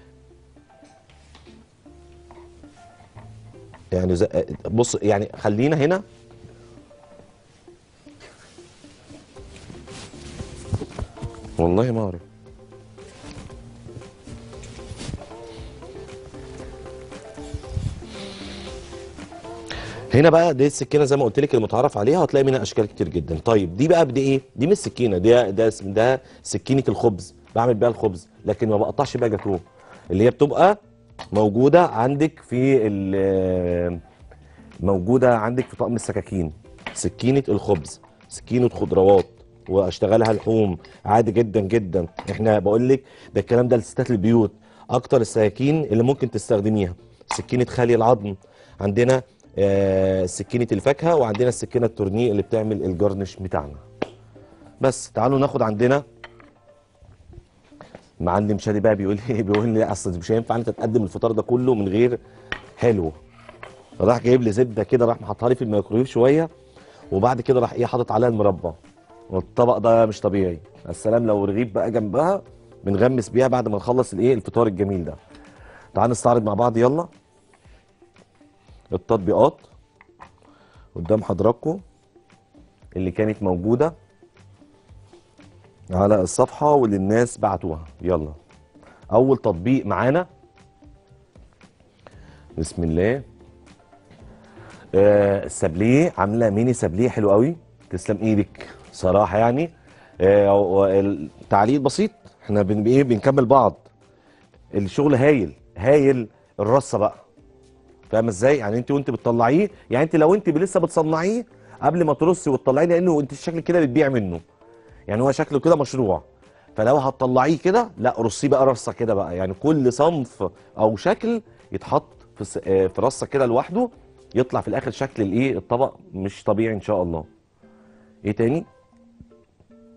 يعني زي بص يعني خلينا هنا والله ما اعرف هنا بقى دي السكينه زي ما قلت لك المتعارف عليها هتلاقي منها اشكال كتير جدا طيب دي بقى بدي ايه دي مش سكينه دي ده اسم ده سكينه الخبز بعمل بيها الخبز لكن ما بقطعش بيها جاتوه اللي هي بتبقى موجوده عندك في ال- موجوده عندك في طقم السكاكين سكينه الخبز سكينه خضروات واشتغلها لحوم عادي جدا جدا احنا بقول لك ده الكلام ده لستات البيوت اكتر السكاكين اللي ممكن تستخدميها سكينه خلي العظم عندنا آه، سكينه الفاكهه وعندنا السكينه التورنيه اللي بتعمل الجرنش بتاعنا بس تعالوا ناخد عندنا معلم شادي بقى بيقول لي بيقول لي اصل مش هينفع انت تقدم الفطار ده كله من غير حلو راح جايب لي زبده كده راح محطها لي في الميكرويف شويه وبعد كده راح ايه حاطط عليها المربى والطبق ده مش طبيعي السلام لو رغيف بقى جنبها بنغمس بيها بعد ما نخلص الايه الفطار الجميل ده تعال نستعرض مع بعض يلا التطبيقات قدام حضراتكم اللي كانت موجوده على الصفحه واللي الناس بعتوها يلا اول تطبيق معانا بسم الله آه السابليه عامله ميني سابليه حلو قوي تسلم ايدك صراحه يعني آه و- التعليق بسيط احنا بن ايه بنكمل بعض الشغل هايل هايل الرصه بقى فاهم ازاي يعني انت وانت بتطلعيه يعني انت لو انت لسه بتصنعيه قبل ما ترصي وتطلعيه لانه انت الشكل كده بتبيع منه يعني هو شكله كده مشروع فلو هتطلعيه كده لا رصيه بقى رصه كده بقى يعني كل صنف او شكل يتحط في س- آه، في رصه كده لوحده يطلع في الاخر شكل الايه الطبق مش طبيعي ان شاء الله ايه تاني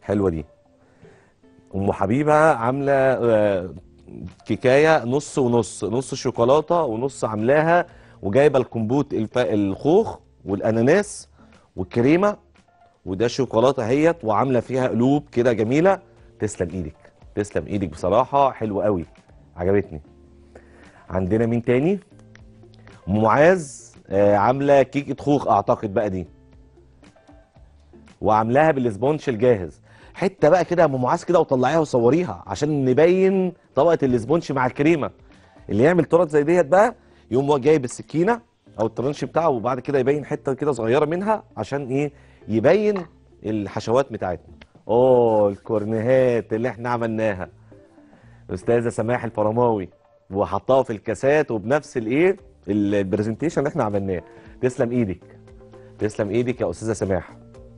حلوه دي ام حبيبه عامله آه، كيكايه نص ونص نص شوكولاته ونص عاملاها وجايبه الكمبوت الف... الخوخ والاناناس والكريمه وده شوكولاته اهيت وعامله فيها قلوب كده جميله تسلم ايدك تسلم ايدك بصراحه حلوه قوي عجبتني عندنا مين تاني ام معاذ آه، عامله كيكه خوخ اعتقد بقى دي وعاملاها بالسبونش الجاهز حته بقى كده يا ام معاذ كده وطلعيها وصوريها عشان نبين طبقه السبونش مع الكريمه اللي يعمل تورت زي ديت بقى يقوم هو جايب السكينه او الترنش بتاعه وبعد كده يبين حته كده صغيره منها عشان ايه يبين الحشوات بتاعتنا اوه الكورنيهات اللي احنا عملناها استاذه سماح الفرماوي وحطها في الكاسات وبنفس الايه البرزنتيشن اللي احنا عملناه تسلم ايدك تسلم ايدك يا استاذه سماح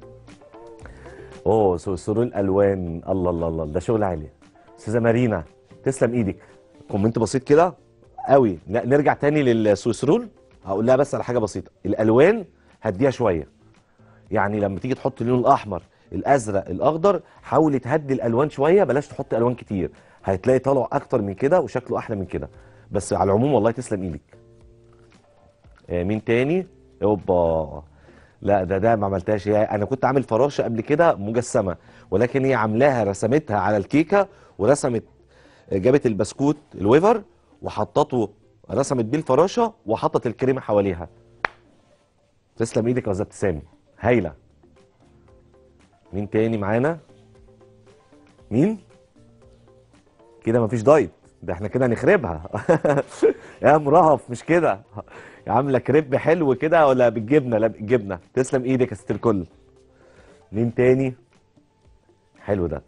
اوه سرور الالوان الله الله الله ده شغل عالي استاذه مارينا تسلم ايدك كومنت بسيط كده قوي لا نرجع تاني للسويسرول هقول لها بس على حاجه بسيطه الالوان هديها شويه يعني لما تيجي تحط اللون الاحمر الازرق الاخضر حاول تهدي الالوان شويه بلاش تحط الوان كتير هتلاقي طالع اكتر من كده وشكله احلى من كده بس على العموم والله تسلم ايدك آه، مين تاني اوبا لا ده ده ما عملتهاش هي انا كنت عامل فراشه قبل كده مجسمه ولكن هي عاملاها رسمتها على الكيكه ورسمت جابت البسكوت الويفر وحطته رسمت بيه الفراشه وحطت الكريمه حواليها تسلم ايدك يا استاذ ابتسام هايله مين تاني معانا مين كده مفيش دايت ده احنا كده نخربها يا مرهف مش كده عامله كريب حلو كده ولا بالجبنه لا بالجبنه تسلم ايدك يا ست الكل مين تاني حلو ده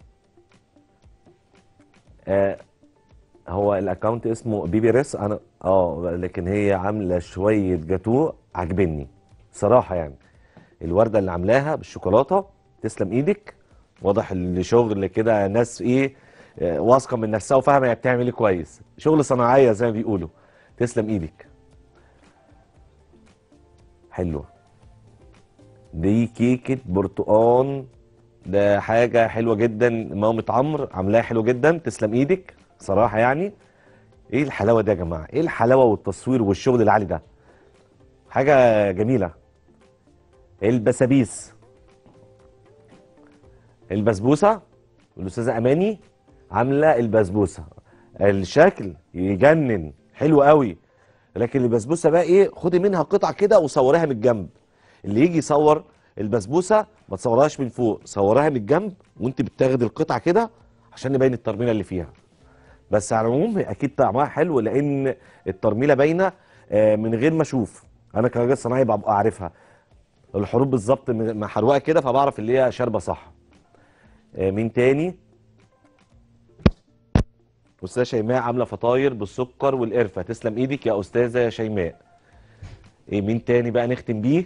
آه هو الاكونت اسمه بيبي ريس انا اه لكن هي عامله شويه جاتوه عاجبني صراحه يعني الورده اللي عاملاها بالشوكولاته تسلم ايدك واضح الشغل كده ناس ايه آه، واثقه من نفسها وفاهمه هي بتعمل ايه كويس شغل صناعيه زي ما بيقولوا تسلم ايدك حلوه دي كيكه برتقان ده حاجه حلوه جدا مامة عمرو عاملاها حلو جدا تسلم ايدك صراحه يعني ايه الحلاوه دي يا جماعه ايه الحلاوه والتصوير والشغل العالي ده حاجه جميله البسابيس البسبوسه الاستاذه اماني عامله البسبوسه الشكل يجنن حلو قوي لكن البسبوسه بقى ايه خدي منها قطعه كده وصوريها من الجنب اللي يجي يصور البسبوسه ما تصورهاش من فوق صورها من الجنب وانت بتاخدي القطعه كده عشان نبين الترميله اللي فيها بس على العموم هي اكيد طعمها حلو لان الترميله باينه آه، من غير ما اشوف انا كراجل صناعي ببقى عارفها الحروف بالظبط م- محروقه كده فبعرف اللي هي شاربه صح آه، مين تاني استاذه شيماء عامله فطاير بالسكر والقرفه تسلم ايدك يا استاذه يا شيماء ايه مين تاني بقى نختم بيه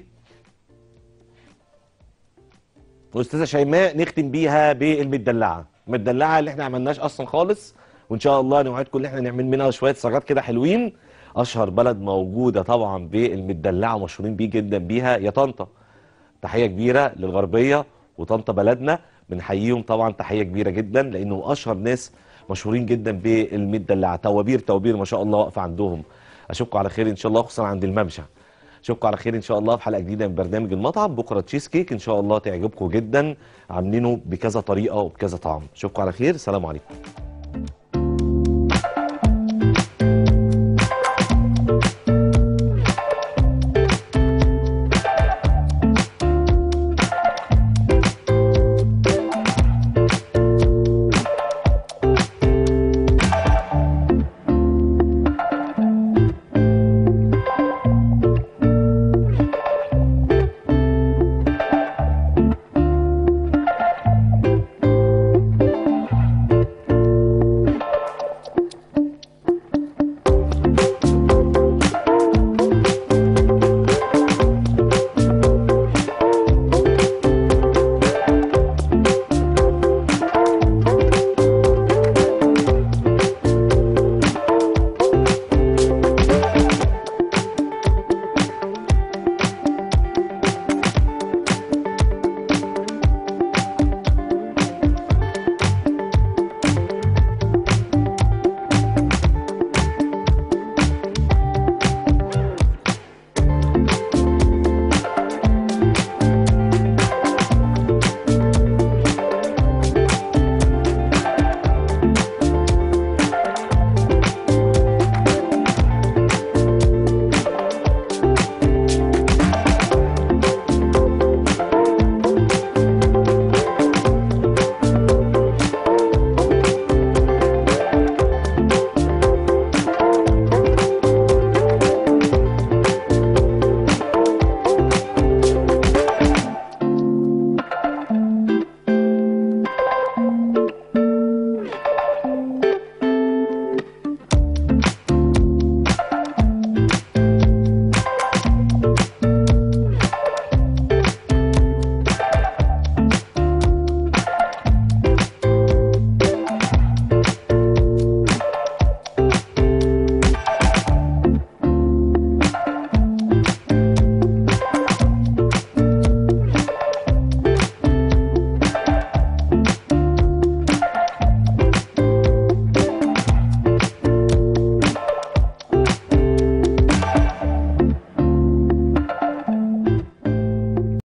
استاذه شيماء نختم بيها بالمدلعه المدلعه اللي احنا عملناش اصلا خالص وان شاء الله نوعدكم ان احنا نعمل منها شويه صاجات كده حلوين اشهر بلد موجوده طبعا بالمدلعه مشهورين بيه جدا بيها يا طنطا تحيه كبيره للغربيه وطنطا بلدنا بنحييهم طبعا تحيه كبيره جدا لانهم اشهر ناس مشهورين جدا بالمدلعه توابير توابير ما شاء الله واقفه عندهم اشوفكم على خير ان شاء الله خصوصا عند الممشى اشوفكم على خير ان شاء الله في حلقه جديده من برنامج المطعم بكره تشيز كيك ان شاء الله تعجبكم جدا عاملينه بكذا طريقه وبكذا طعم اشوفكم على خير السلام عليكم